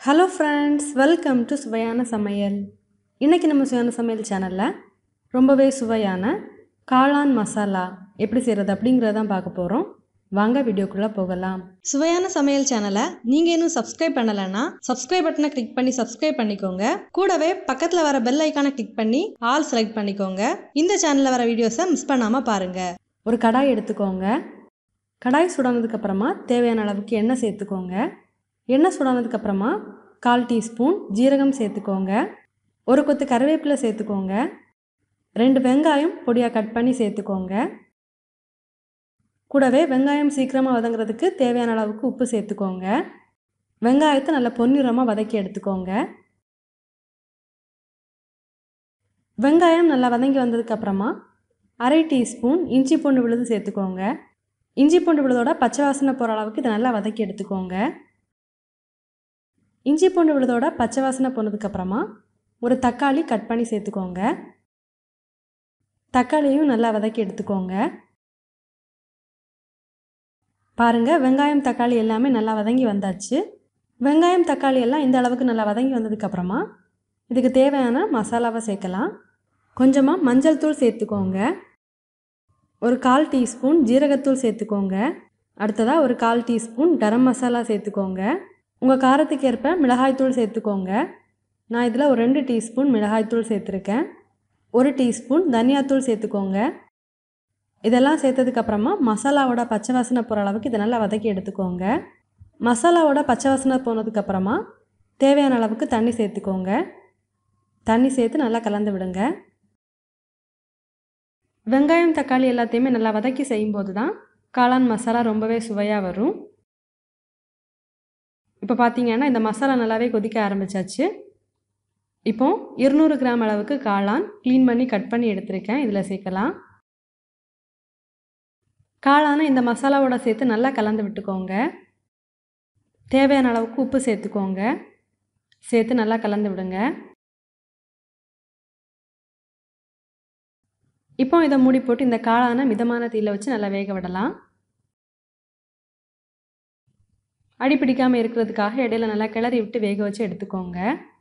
hello friends welcome to சுவையான சமையல் இன்றைக்கி நம்ம சுவையான சமையல் சேனலில் ரொம்பவே சுவையான காளான் மசாலா எப்படி செய்கிறது அப்படிங்கிறத தான் பார்க்க போகிறோம் வாங்க வீடியோக்குள்ளே போகலாம் சுவையான சமையல் சேனலை நீங்கள் இன்னும் சப்ஸ்கிரைப் பண்ணலைன்னா சப்ஸ்கிரைப் பட்டனை கிளிக் பண்ணி சப்ஸ்கிரைப் பண்ணிக்கோங்க கூடவே பக்கத்தில் வர பெல் ஐக்கானை கிளிக் பண்ணி ஆல் செலக்ட் பண்ணிக்கோங்க இந்த சேனலில் வர வீடியோஸை மிஸ் பண்ணாமல் பாருங்கள் ஒரு கடாய் எடுத்துக்கோங்க கடாய் சுடானதுக்கப்புறமா தேவையான அளவுக்கு எண்ணெய் சேர்த்துக்கோங்க எண்ணெய் சுடானதுக்கப்புறமா கால் டீஸ்பூன் ஜீரகம் சேர்த்துக்கோங்க ஒரு கொத்து கருவேப்பிலை சேர்த்துக்கோங்க ரெண்டு வெங்காயம் பொடியாக கட் பண்ணி சேர்த்துக்கோங்க கூடவே வெங்காயம் சீக்கிரமாக வதங்குறதுக்கு தேவையான அளவுக்கு உப்பு சேர்த்துக்கோங்க வெங்காயத்தை நல்லா பொன்னிறமாக வதக்கி எடுத்துக்கோங்க வெங்காயம் நல்லா வதங்கி வந்ததுக்கப்புறமா அரை டீஸ்பூன் இஞ்சி பூண்டு விழுது சேர்த்துக்கோங்க இஞ்சி பூண்டு விழுதோட பச்சை வாசனை போகிற அளவுக்கு இதை நல்லா வதக்கி எடுத்துக்கோங்க இஞ்சி பூண்டு விழுதோட பச்சை வாசனை போனதுக்கப்புறமா ஒரு தக்காளி கட் பண்ணி சேர்த்துக்கோங்க தக்காளியும் நல்லா வதக்கி எடுத்துக்கோங்க பாருங்கள் வெங்காயம் தக்காளி எல்லாமே நல்லா வதங்கி வந்தாச்சு வெங்காயம் தக்காளி எல்லாம் இந்த அளவுக்கு நல்லா வதங்கி வந்ததுக்கப்புறமா இதுக்கு தேவையான மசாலாவை சேர்க்கலாம் கொஞ்சமாக மஞ்சள் தூள் சேர்த்துக்கோங்க ஒரு கால் டீஸ்பூன் ஜீரகத்தூள் சேர்த்துக்கோங்க அடுத்ததாக ஒரு கால் டீஸ்பூன் கரம் மசாலா சேர்த்துக்கோங்க உங்கள் காரத்துக்கு ஏற்ப மிளகாய்த்தூள் சேர்த்துக்கோங்க நான் இதில் ஒரு ரெண்டு டீஸ்பூன் மிளகாய்த்தூள் சேர்த்துருக்கேன் ஒரு டீஸ்பூன் தனியாத்தூள் சேர்த்துக்கோங்க இதெல்லாம் சேர்த்ததுக்கப்புறமா மசாலாவோட பச்சை வாசனை போகிற அளவுக்கு இதை நல்லா வதக்கி எடுத்துக்கோங்க மசாலாவோட பச்சை வாசனை போனதுக்கப்புறமா தேவையான அளவுக்கு தண்ணி சேர்த்துக்கோங்க தண்ணி சேர்த்து நல்லா கலந்து விடுங்க வெங்காயம் தக்காளி எல்லாத்தையுமே நல்லா வதக்கி செய்யும்போது தான் காளான் மசாலா ரொம்பவே சுவையாக வரும் இப்போ பார்த்தீங்கன்னா இந்த மசாலா நல்லாவே கொதிக்க ஆரம்பிச்சாச்சு இப்போ இருநூறு கிராம் அளவுக்கு காளான் க்ளீன் பண்ணி கட் பண்ணி எடுத்திருக்கேன் இதில் சேர்க்கலாம் காளானை இந்த மசாலாவோட சேர்த்து நல்லா கலந்து விட்டுக்கோங்க தேவையான அளவுக்கு உப்பு சேர்த்துக்கோங்க சேர்த்து நல்லா கலந்து விடுங்க இப்போ இதை மூடி போட்டு இந்த காளானை மிதமான தீயில் வச்சு நல்லா வேக விடலாம் அடி பிடிக்காமல் இருக்கிறதுக்காக இடையில நல்லா கிளறி விட்டு வேக வச்சு எடுத்துக்கோங்க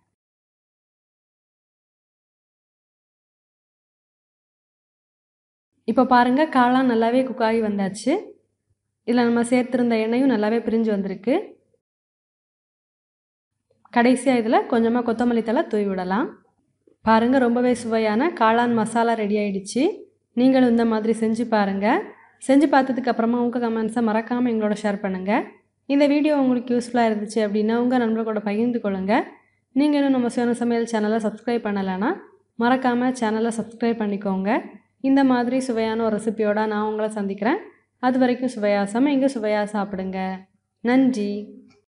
இப்போ பாருங்கள் காளான் நல்லாவே குக்காகி வந்தாச்சு இதில் நம்ம சேர்த்துருந்த எண்ணெயும் நல்லாவே பிரிஞ்சு வந்திருக்கு கடைசியாக இதில் கொஞ்சமாக கொத்தமல்லி தலை தூவி விடலாம் பாருங்கள் ரொம்பவே சுவையான காளான் மசாலா ரெடி ஆகிடுச்சு நீங்களும் இந்த மாதிரி செஞ்சு பாருங்கள் செஞ்சு பார்த்ததுக்கு அப்புறமா உங்கள் கமெண்ட்ஸை மறக்காமல் எங்களோட ஷேர் பண்ணுங்கள் இந்த வீடியோ உங்களுக்கு யூஸ்ஃபுல்லாக இருந்துச்சு அப்படின்னா உங்கள் நண்பர்களோட பகிர்ந்து கொள்ளுங்கள் நீங்கள் இன்னும் நம்ம சுயன சமையல் சேனலை சப்ஸ்கிரைப் பண்ணலைன்னா மறக்காமல் சேனலை சப்ஸ்கிரைப் பண்ணிக்கோங்க இந்த மாதிரி சுவையான ஒரு ரெசிபியோட நான் உங்களை சந்திக்கிறேன் அது வரைக்கும் சுவையாக சமைங்க சுவையாக சாப்பிடுங்க நன்றி